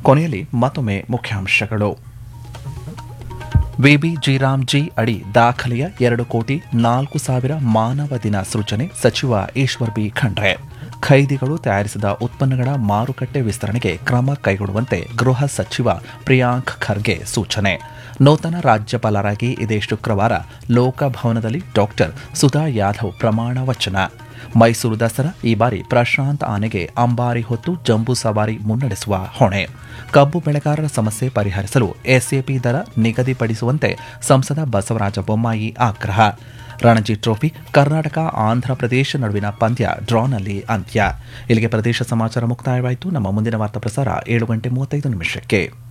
ಕೊನೆಯಲ್ಲಿ ಮತ್ತೊಮ್ಮೆ ಮುಖ್ಯಾಂಶಗಳು ವಿಬಿ ಜಿ ಅಡಿ ದಾಖಲೆಯ ಎರಡು ಕೋಟಿ ನಾಲ್ಕು ಸಾವಿರ ಮಾನವ ದಿನ ಸೃಜನೆ ಸಚಿವ ಈಶ್ವರ್ ಬಿ ಖಂಡ್ರೆ ಖೈದಿಗಳು ತಯಾರಿಸಿದ ಉತ್ಪನ್ನಗಳ ಮಾರುಕಟ್ಟೆ ವಿಸ್ತರಣೆಗೆ ಕ್ರಮ ಕೈಗೊಳ್ಳುವಂತೆ ಗೃಹ ಸಚಿವ ಪ್ರಿಯಾಂಕ್ ಖರ್ಗೆ ಸೂಚನೆ ನೂತನ ರಾಜ್ಯಪಾಲರಾಗಿ ಇದೇ ಶುಕ್ರವಾರ ಲೋಕಭವನದಲ್ಲಿ ಡಾಕ್ಟರ್ ಸುಧಾ ಯಾದವ್ ಪ್ರಮಾಣ ವಚನ ಮೈಸೂರು ದಸರಾ ಈ ಬಾರಿ ಪ್ರಶಾಂತ್ ಆನೆಗೆ ಅಂಬಾರಿ ಹೊತ್ತು ಜಂಬೂ ಸವಾರಿ ಮುನ್ನಡೆಸುವ ಹೊಣೆ ಕಬ್ಬು ಬೆಳೆಗಾರರ ಸಮಸ್ಯೆ ಪರಿಹರಿಸಲು ಎಸ್ಎಪಿ ದರ ನಿಗದಿಪಡಿಸುವಂತೆ ಸಂಸದ ಬಸವರಾಜ ಬೊಮ್ಮಾಯಿ ಆಗ್ರಹ ರಣಜಿ ಟ್ರೋಫಿ ಕರ್ನಾಟಕ ಆಂಧ್ರಪ್ರದೇಶ ನಡುವಿನ ಪಂದ್ಯ ಡ್ರಾನಲ್ಲಿ ಅಂತ್ಯ ಇಲ್ಲಿಗೆ ಪ್ರದೇಶ ಸಮಾಚಾರ ಮುಕ್ತಾಯವಾಯಿತು ನಮ್ಮ ಮುಂದಿನ ವಾರ್ತಾ ಪ್ರಸಾರ ಏಳು ಗಂಟೆ ಮೂವತ್ತೈದು ನಿಮಿಷಕ್ಕೆ